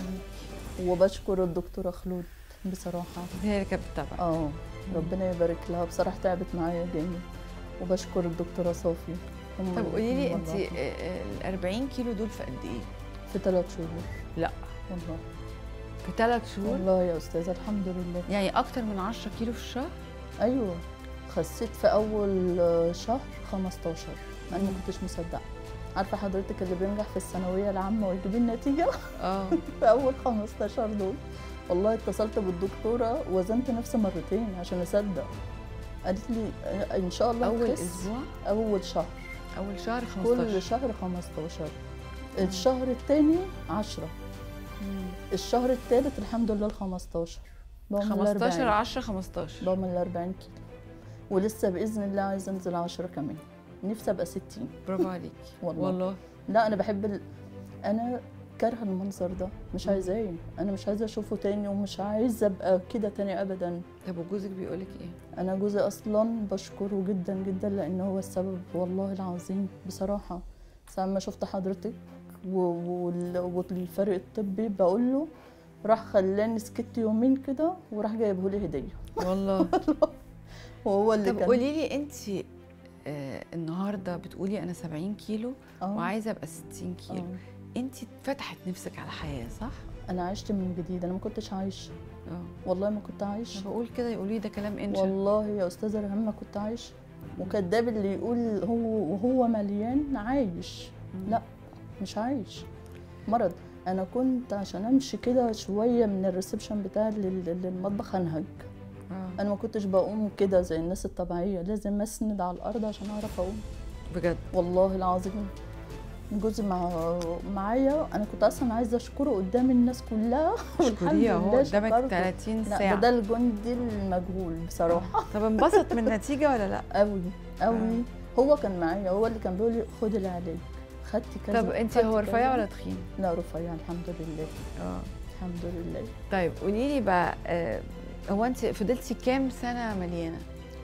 وبشكر الدكتوره خلود بصراحه هي اللي كانت بتتابعك اه ربنا يبارك لها بصراحه تعبت معايا جامد وبشكر الدكتوره صافي هم طب قولي لي هم انت والله. ال 40 كيلو دول في قد ايه؟ في ثلاث شهور لا والله في ثلاث شهور والله يا استاذه الحمد لله يعني اكتر من 10 كيلو في الشهر؟ ايوه خسيت في اول شهر 15 انا ما كنتش مصدقه عارفه حضرتك اللي بينجح في الثانويه العامه ويجيب النتيجه اه في اول 15 دول والله اتصلت بالدكتوره وزنت نفسي مرتين عشان اصدق قالت لي آه، ان شاء الله اول هتخس. اسبوع اول شهر اول شهر كل 15 شهر 15 الشهر الثاني 10 مم. الشهر الثالث الحمد لله ال 15 بعمل 15 40. 10 15 بعمل 40 كيلو ولسه باذن الله عايزه انزل 10 كمان نفسي ابقى 60 برافو عليك والله. والله لا انا بحب ال... انا كارهه المنظر ده مش عايزاه انا مش عايزه اشوفه تاني ومش عايزه ابقى كده تاني ابدا طب وجوزك بيقول لك ايه؟ انا جوزي اصلا بشكره جدا جدا لان هو السبب والله العظيم بصراحه ساعه ما شفت حضرتك و... وال- والفريق الطبي بقول له راح خلاني سكت يومين كده وراح جايبه لي هديه والله وهو اللي طب كان قولي لي انت آه النهارده بتقولي انا 70 كيلو آه. وعايزه ابقى 60 كيلو آه. انت فتحت نفسك على حياه صح؟ انا عشت من جديد انا ما كنتش عايشه اه والله ما كنت عايشه انا بقول كده يقولوا لي ده كلام انشا والله يا استاذه ريهام ما كنت عايشه وكذاب اللي يقول هو وهو مليان عايش لا مش عايش مرض انا كنت عشان امشي كده شويه من الريسبشن بتاع لل- للمطبخ انهج اه انا ما كنتش بقوم كده زي الناس الطبيعيه لازم اسند على الارض عشان اعرف اقوم بجد والله العظيم جوزي مع معايا انا كنت اصلا عايزه اشكره قدام الناس كلها اشكريه اهو قدامك شكرته. 30 لا ساعه ده, ده الجندي المجهول بصراحه طب انبسط من النتيجه ولا لا؟ قوي قوي هو كان معايا هو اللي كان بيقول لي خدي اللي عليك خدتي كذا طب انت خدتي هو كذا. رفيع ولا تخين؟ لا رفيع الحمد لله اه الحمد لله طيب قولي لي بقى آه هو انت فضلتي كام سنه مليانه؟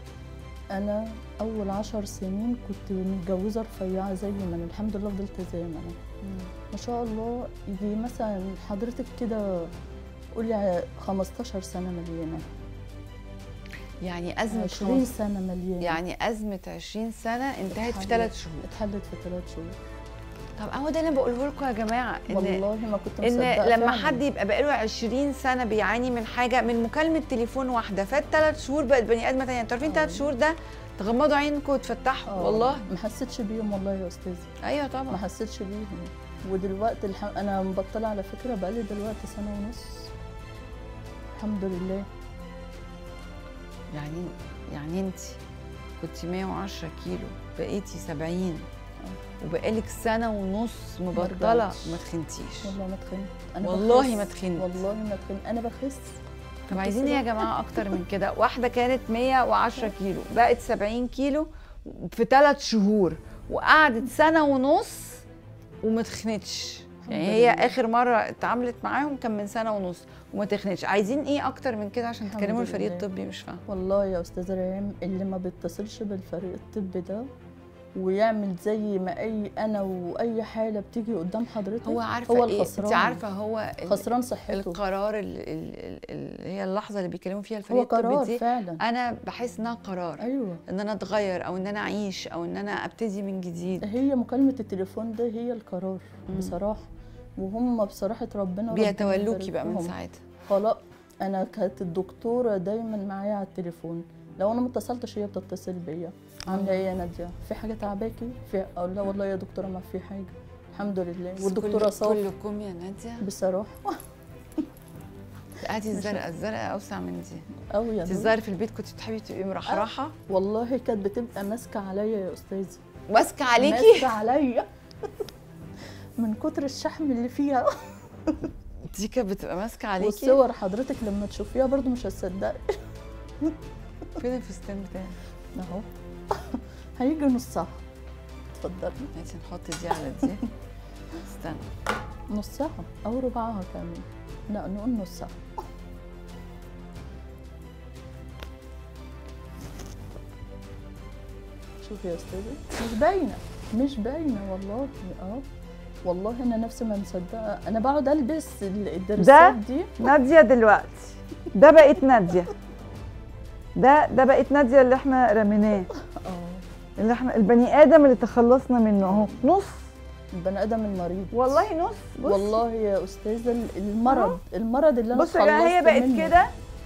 انا اول عشر سنين كنت متجوزه رفيعه زي ما انا الحمد لله فضلت زي ما انا ما شاء الله يجي مثلا حضرتك كده قولي على 15 سنه مليانه يعني ازمه 20 خمس سنه مليانه يعني ازمه 20 سنه انتهت في اتحلت- ثلاث شهور اتحلت في ثلاث شهور طب هو ده اللي انا بقوله لكم يا جماعه ان والله ما كنت ان مصدقه لما فعلاً. حد يبقى بقاله 20 سنه بيعاني من حاجه من مكالمه تليفون واحده فات ثلاث شهور بقت بني ادمه تانية انتوا عارفين ثلاث شهور ده تغمضوا عينكم وتفتحوا آه، والله ما حسيتش بيهم والله يا استاذ ايوه ما طبعا حسيتش بيهم ودلوقتي الح... انا مبطله على فكره بقالي دلوقتي سنه ونص الحمد لله يعني يعني انت كنت 110 كيلو بقيتي 70 وبقالك سنه ونص مبطله رجعتش. ما تخنتيش والله ما تخنت انا والله بخس. ما تخنت. والله ما تخنت انا بخس طب عايزين ايه يا جماعه اكتر من كده واحده كانت 110 كيلو بقت 70 كيلو في ثلاث شهور وقعدت سنه ونص وما تخنتش يعني الحمد هي لله. اخر مره اتعاملت معاهم كان من سنه ونص وما تخنتش عايزين ايه اكتر من كده عشان الحمد تكلموا الفريق لله. الطبي مش فاهمه والله يا استاذه ريم اللي ما بيتصلش بالفريق الطبي ده ويعمل زي ما اي انا واي حاله بتيجي قدام حضرتك هو عارفه هو ايه الخسران انت عارفه هو ال- خسران صحته القرار ال- ال- ال- اللي هي اللحظه اللي بيتكلموا فيها الفريق هو الطبي قرار دي فعلا انا بحس انها قرار ايوه ان انا اتغير او ان انا اعيش او ان انا ابتدي من جديد هي مكالمه التليفون ده هي القرار بصراحه وهم بصراحه ربنا ربنا بيتولوكي بقى من يبارك لهم. ساعتها خلاص انا كانت الدكتوره دايما معايا على التليفون لو انا ما اتصلتش هي بتتصل بيا عامله ايه يا ناديه في حاجه تعباكي في اقول لها والله يا دكتوره ما في حاجه الحمد لله والدكتوره كل- صافي كلكم يا ناديه بصراحه هاتي الزرقاء الزرقاء اوسع من دي قوي يا انت نور. الظاهر في البيت كنت بتحبي تبقي مرحرحه والله كانت بتبقى ماسكه عليا يا استاذي ماسكه عليكي ماسكه عليا من كتر الشحم اللي فيها دي كانت بتبقى ماسكه عليكي والصور حضرتك لما تشوفيها برضو مش هتصدقي فين الفستان بتاعي اهو هيجي نصها اتفضلي هاتي نحط دي على دي استنى نصها او ربعها كمان لا نقول نص ساعه شوفي يا استاذه مش باينه مش باينه والله اه والله انا نفسي ما مصدقه انا بقعد البس ال- الدرسات دي ناديه دلوقتي ده بقت ناديه ده ده بقت ناديه اللي احنا رميناه اه اللي احنا البني ادم اللي تخلصنا منه اهو نص البني ادم المريض والله نص بص والله يا استاذه ال- المرض المرض اللي انا بص يا جماعه هي اتخلصت بقت منه. كده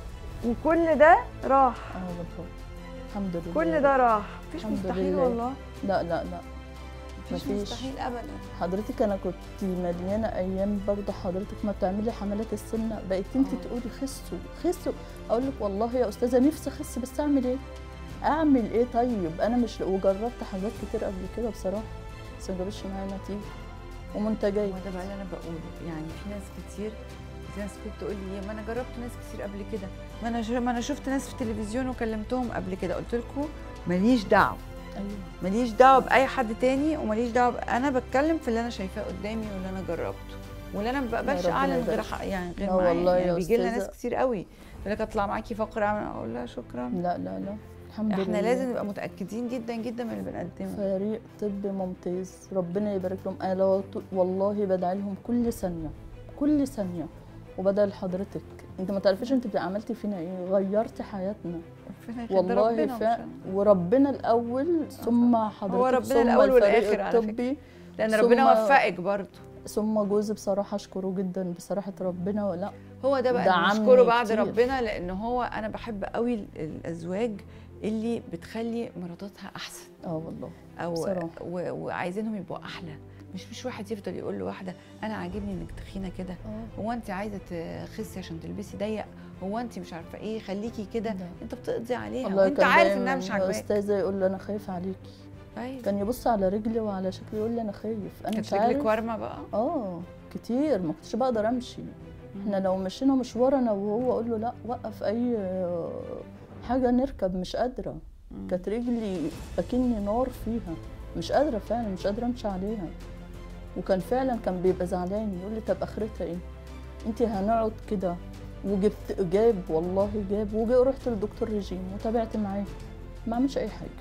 وكل ده راح اه والله الحمد لله كل ده راح مفيش الحمد مستحيل لله. والله لا لا لا مفيش مفيش. مستحيل ابدا حضرتك انا كنت مليانه ايام برضه حضرتك ما بتعملي حملات السمنه بقيت انت آه. تقولي خسوا خسوا اقول لك والله يا استاذه نفسي اخس بس اعمل ايه اعمل ايه طيب انا مش وجربت حاجات كتير قبل كده بصراحه بس ما جابتش معايا نتيجه ومنتجات هو ده بقى اللي انا بقوله يعني في ناس كتير في ناس كنت تقول لي ما انا جربت ناس كتير قبل كده ما انا ش- ما انا شفت ناس في التلفزيون وكلمتهم قبل كده قلت لكم ماليش دعوه ايوه ماليش دعوه باي حد تاني وماليش دعوه ب- انا بتكلم في اللي انا شايفاه قدامي واللي انا جربته واللي انا ما بقبلش ربنا اعلن غير يبارك. حق يعني غير لا معايا والله يعني يا بيجي لنا ناس أستاذة. كتير قوي يقول لك اطلع معاكي فقره اعمل اقول لها شكرا لا لا لا الحمد لله احنا لازم نبقى متاكدين جدا جدا من اللي بنقدمه فريق طب ممتاز ربنا يبارك لهم انا لو ط- والله بدعي لهم كل ثانيه كل ثانيه وبدعي لحضرتك انت ما تعرفيش انت عملتي فينا ايه غيرتي حياتنا ربنا يخلي- ده والله ربنا فعلا مش- وربنا الاول ثم حضرتك هو ربنا ثم الأول الفريق والآخر على فكرة. الطبي لان ربنا ثم- وفقك برضه ثم جوزي بصراحه اشكره جدا بصراحه ربنا لا هو ده بقى دعمني اللي نشكره بعد كتير. ربنا لان هو انا بحب قوي ال- الازواج اللي بتخلي مراتاتها احسن اه والله او بصراحة. و- وعايزينهم يبقوا احلى مش مش واحد يفضل يقول لواحده انا عاجبني انك تخينه كده اه هو انت عايزه تخسي عشان تلبسي ضيق هو انت مش عارفه ايه خليكي كده ده. انت بتقضي عليها والله وانت كان عارف دايماً انها مش عاجباك استاذه يقول لي انا خايف عليكي ايوه كان يبص على رجلي وعلى شكلي يقول لي انا خايف انا كانت مش رجلك عارف ورمه بقى اه كتير ما كنتش بقدر امشي احنا لو مشينا مشوار انا وهو اقول له لا وقف اي آه، حاجه نركب مش قادره مم. كانت رجلي اكني نار فيها مش قادره فعلا مش قادره امشي عليها وكان فعلا كان بيبقى زعلان يقول لي طب اخرتها ايه انت هنقعد كده وجبت جاب والله جاب وجي رحت للدكتور ريجيم وتابعت معاه ما عملش اي حاجه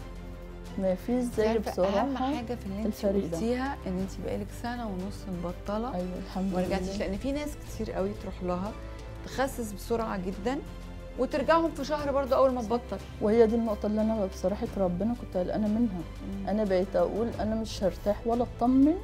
ما فيش زي عارفة بصراحه اهم حاجه في اللي انت الفريق ده. قلتيها ان انت بقالك سنه ونص مبطله ايوه الحمد ما رجعتيش لله لان في ناس كتير قوي تروح لها تخسس بسرعه جدا وترجعهم في شهر برضه اول ما تبطل وهي دي النقطة اللي أنا بصراحة ربنا كنت قلقانة منها أنا بقيت أقول أنا مش هرتاح ولا أطمن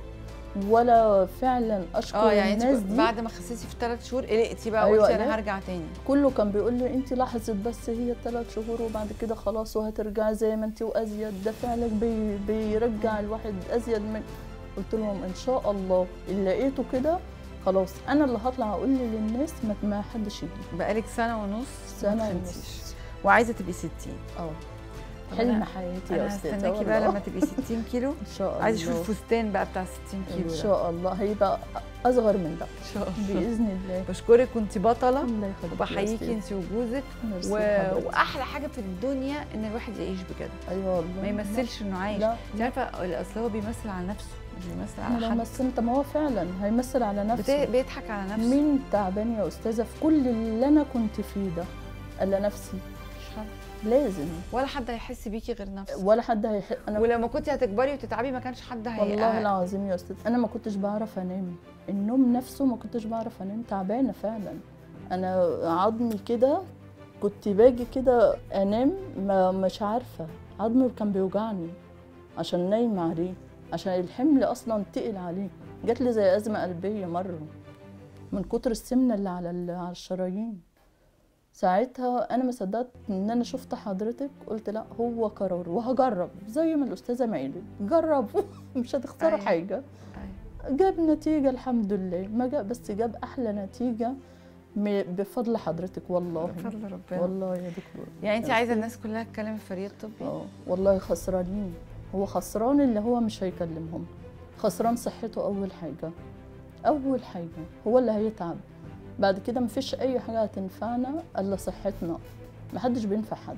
ولا فعلا أشكر اه يعني الناس انت دي بعد ما خسيتي في ثلاث شهور قلقتي بقى أيوة، قلتي انا قلقت. هرجع تاني كله كان بيقول لي أنت لحظة بس هي ثلاث شهور وبعد كده خلاص وهترجعي زي ما أنت وأزيد ده فعلا بي بيرجع الواحد أزيد من قلت لهم إن شاء الله اللي لقيته كده خلاص أنا اللي هطلع أقول للناس ما, ما حدش يجي بقالك سنه ونص سنة ما تخنتيش. ونص وعايزه تبقي 60 اه طب حلم أنا- حياتي يا انا أستاذة هستناكي بقى والله. لما تبقي 60 كيلو إن شاء الله عايزه اشوف الفستان بقى بتاع 60 كيلو ان ده. شاء الله هيبقى اصغر من ده ان شاء الله باذن الله بشكرك كنت بطله الله يخليك وبحييكي انت وجوزك و... واحلى حاجه في الدنيا ان الواحد يعيش بجد ايوه والله ما يمثلش انه عايش لا انت عارفه اصل هو بيمثل على نفسه مش بيمثل انا على لو حد مثلت ما هو فعلا هيمثل على بت... نفسه بيضحك على نفسه مين تعبان يا استاذه في كل اللي انا كنت فيه ده الا نفسي مش حد. لازم ولا حد هيحس بيكي غير نفسه ولا حد هيح... انا ولما كنت هتكبري وتتعبي ما كانش حد هي والله العظيم يا استاذ انا ما كنتش بعرف انام النوم نفسه ما كنتش بعرف انام تعبانه فعلا انا عظمي كده كنت باجي كده انام ما مش عارفه عظمي كان بيوجعني عشان نايمه عليه عشان الحمل اصلا تقل عليه جات لي زي ازمه قلبيه مره من كتر السمنه اللي على ال- على الشرايين ساعتها انا ما صدقت ان انا شفت حضرتك قلت لا هو قرار وهجرب زي ما الاستاذه ما قالت جرب مش هتخسروا أيوة. حاجه أيوة. جاب نتيجه الحمد لله ما جاب بس جاب احلى نتيجه م- بفضل حضرتك والله بفضل ربنا والله يا دكتور يعني انت عايزه الناس كلها تكلم الفريق الطبي اه والله خسرانين هو خسران اللي هو مش هيكلمهم خسران صحته اول حاجه اول حاجه هو اللي هيتعب بعد كده مفيش اي حاجه هتنفعنا الا صحتنا محدش بينفع حد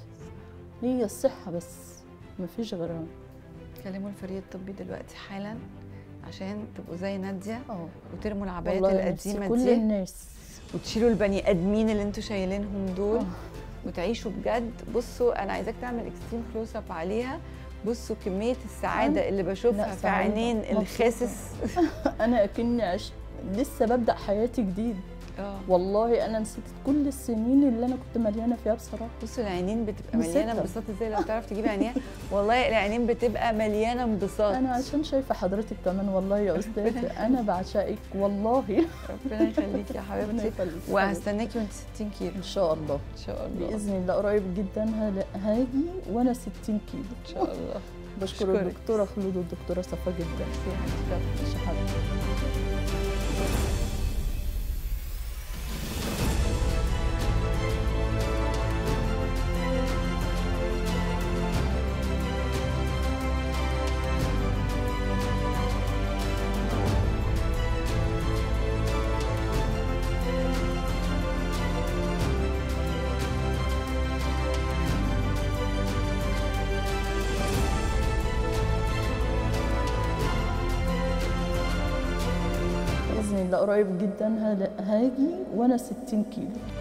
هي الصحه بس مفيش غيرها كلموا الفريق الطبي دلوقتي حالا عشان تبقوا زي ناديه اه وترموا العبايات والله نفسي القديمه كل دي الناس وتشيلوا البني ادمين اللي انتوا شايلينهم دول وتعيشوا بجد بصوا انا عايزاك تعمل اكستريم كلوز اب عليها بصوا كميه السعاده اللي بشوفها لا، في سعيدة. عينين مبسوطة. الخاسس انا اكني عشت لسه ببدا حياتي جديد اه والله انا نسيت كل السنين اللي انا كنت مليانه فيها بصراحه بصوا العينين بتبقى نسيتها. مليانه انبساط ازاي لو تعرف تجيب عينيها والله العينين بتبقى مليانه انبساط انا عشان شايفه حضرتك كمان والله يا استاذه انا بعشقك والله ربنا يخليكي يا ربنا حبيبتي يخليك. وهستناكي وانت 60 كيلو ان شاء الله ان شاء الله باذن الله قريب جدا هل- هاجي وانا 60 كيلو ان شاء الله بشكر أشكرك. الدكتوره خلود والدكتوره صفا جدا ميرسي يا حبيبتي. مش حابة. باذن الله قريب جدا هل- هاجي وانا 60 كيلو